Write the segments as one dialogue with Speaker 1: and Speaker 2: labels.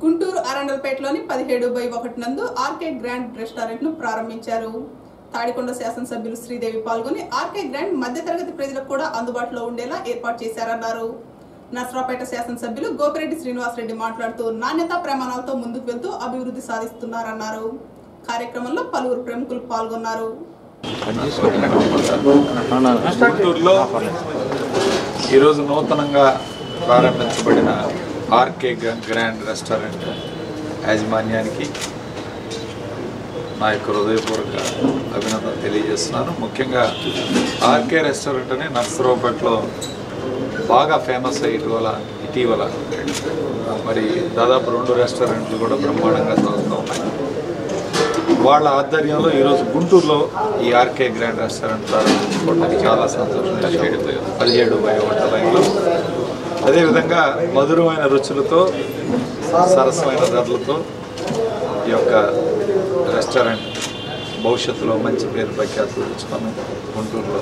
Speaker 1: గుంటూరు అరండల్పేటలోని పదిహేడు బై ఒకటి నందు ఆర్కే గ్రాండ్ రెస్టారెంట్ ను ప్రారంభించారు తాడికొండ శాసనసభ్యులు శ్రీదేవి పాల్గొని ఆర్కే గ్రాండ్ మధ్యతరగతి ప్రజలకు కూడా అందుబాటులో ఉండేలా ఏర్పాటు చేశారన్నారు నర్సరావుపేట శాసనసభ్యులు గోపిరెడ్డి శ్రీనివాసరెడ్డి మాట్లాడుతూ నాణ్యతా ప్రమాణాలతో ముందుకు వెళ్తూ అభివృద్ధి సాధిస్తున్నారన్నారు కార్యక్రమంలో పలువురు ప్రముఖులు పాల్గొన్నారు
Speaker 2: గుంటూరులో ఈరోజు నూతనంగా ప్రారంభించబడిన ఆర్కే గ్రా- గ్రాండ్ రెస్టారెంట్ యాజమాన్యానికి నా యొక్క హృదయపూర్వక అభినందన తెలియజేస్తున్నాను ముఖ్యంగా ఆర్కే రెస్టారెంట్ అని నర్సరావుపేటలో బాగా ఫేమస్ అయ్యి ఇటీవల ఇటీవల మరి దాదాపు రెండు రెస్టారెంట్లు కూడా బ్రహ్మాండంగా సాగుతూ ఉన్నాయి వాళ్ళ ఆధ్వర్యంలో ఈరోజు గుంటూరులో ఈ ఆర్కే గ్రాండ్ రెస్టారెంట్ ప్రారంభించుకోవడానికి చాలా సంతోషం పదిహేడు బై ఒకటి లైన్లో అదేవిధంగా మధురమైన రుచులతో సరసమైన ధరలతో ఈ యొక్క రెస్టారెంట్ భవిష్యత్తులో మంచి పేరు ప్రఖ్యాతులు తెచ్చుకొని గుంటూరులో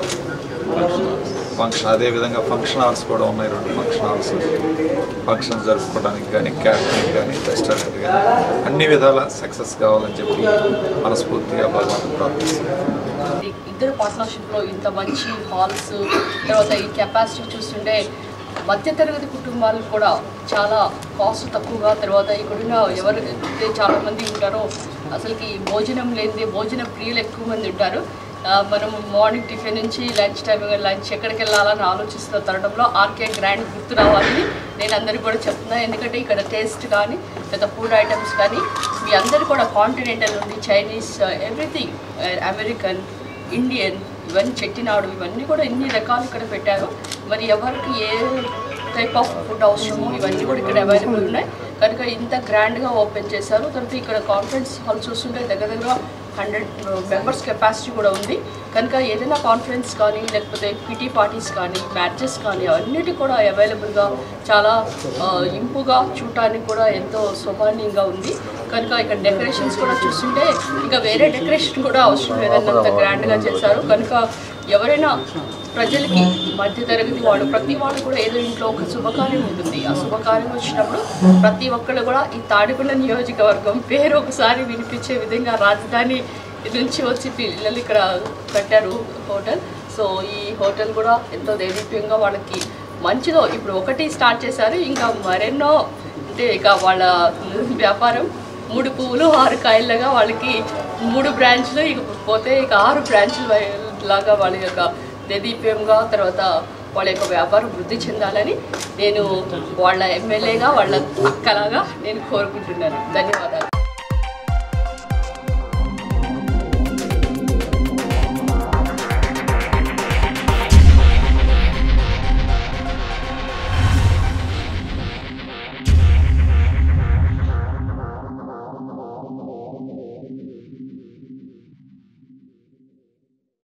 Speaker 2: ఫంక్షన్ అదేవిధంగా ఫంక్షన్ హాల్స్ కూడా ఉన్నాయి రెండు ఫంక్షన్ హాల్స్ ఫంక్షన్ జరుపుకోవడానికి కానీ క్యాటరింగ్ కానీ రెస్టారెంట్ కానీ అన్ని విధాల సక్సెస్ కావాలని చెప్పి మనస్ఫూర్తిగా భగవంతుని ప్రార్థిస్తున్నాను
Speaker 3: ఈ ఇద్దరు పార్ట్నర్షిప్లో ఇంత మంచి హాల్స్ తర్వాత ఈ కెపాసిటీ చూస్తుంటే మధ్యతరగతి కుటుంబాలకు కూడా చాలా కాస్ట్ తక్కువగా తర్వాత ఇక్కడున్న ఎవరైతే చాలా మంది ఉంటారో అసలుకి భోజనం లేనిదే భోజన ప్రియులు ఎక్కువ మంది ఉంటారు ఆ, మనం మార్నింగ్ టిఫిన్ నుంచి లంచ్ టైం లంచ్ ఎక్కడికి వెళ్ళాలని ఆలోచిస్తున్న తరుణంలో ఆర్కే గ్రాండ్ గుర్తు రావాలని నేను అందరికీ కూడా చెప్తున్నా ఎందుకంటే ఇక్కడ టేస్ట్ కానీ లేదా ఫుడ్ ఐటమ్స్ కానీ మీ అందరూ కూడా కాంటినెంటల్ ఉంది చైనీస్ ఎవ్రీథింగ్ అమెరికన్ ఇండియన్ ఇవన్నీ చెట్టినాడు ఇవన్నీ కూడా ఇన్ని రకాలు ఇక్కడ పెట్టారు మరి ఎవరికి ఏ టైప్ ఆఫ్ ఫుడ్ అవసరమో ఇవన్నీ కూడా ఇక్కడ అవైలబుల్ ఉన్నాయి కనుక ఇంత గ్రాండ్గా ఓపెన్ చేశారు తర్వాత ఇక్కడ కాన్ఫరెన్స్ హాల్ చూస్తుంటే దగ్గర దగ్గర హండ్రెడ్ మెంబర్స్ కెపాసిటీ కూడా ఉంది కనుక ఏదైనా కాన్ఫరెన్స్ కానీ లేకపోతే పిటీ పార్టీస్ కానీ మ్యాచెస్ కానీ అన్నిటి కూడా అవైలబుల్గా చాలా ఆ, ఇంపుగా చూడటానికి కూడా ఎంతో శోభానీయంగా ఉంది కనుక ఇక్కడ డెకరేషన్స్ కూడా చూస్తుంటే ఇంకా వేరే డెకరేషన్ కూడా అవసరం లేదన్నంత గ్రాండ్గా చేశారు కనుక ఎవరైనా ప్రజలకి మధ్య తరగతి వాళ్ళు ప్రతి వాళ్ళు కూడా ఏదో ఇంట్లో ఒక శుభకార్యం ఉంటుంది ఆ శుభకార్యం వచ్చినప్పుడు ప్రతి ఒక్కళ్ళు కూడా ఈ తాడికొండ నియోజకవర్గం పేరు ఒకసారి వినిపించే విధంగా రాజధాని నుంచి వచ్చి పిల్లలు ఇక్కడ కట్టారు హోటల్ సో ఈ హోటల్ కూడా ఎంతో దైవీప్యంగా వాళ్ళకి మంచిదో ఇప్పుడు ఒకటి స్టార్ట్ చేశారు ఇంకా మరెన్నో అంటే ఇక వాళ్ళ వ్యాపారం మూడు పువ్వులు ఆరు కాయలుగా వాళ్ళకి మూడు బ్రాంచ్లు ఇక పోతే ఇక ఆరు బ్రాంచ్లు లాగా వాళ్ళ యొక్క దేదీప్యంగా తర్వాత వాళ్ళ యొక్క వ్యాపారం వృద్ధి చెందాలని నేను వాళ్ళ ఎమ్మెల్యేగా వాళ్ళ అక్కలాగా నేను కోరుకుంటున్నాను ధన్యవాదాలు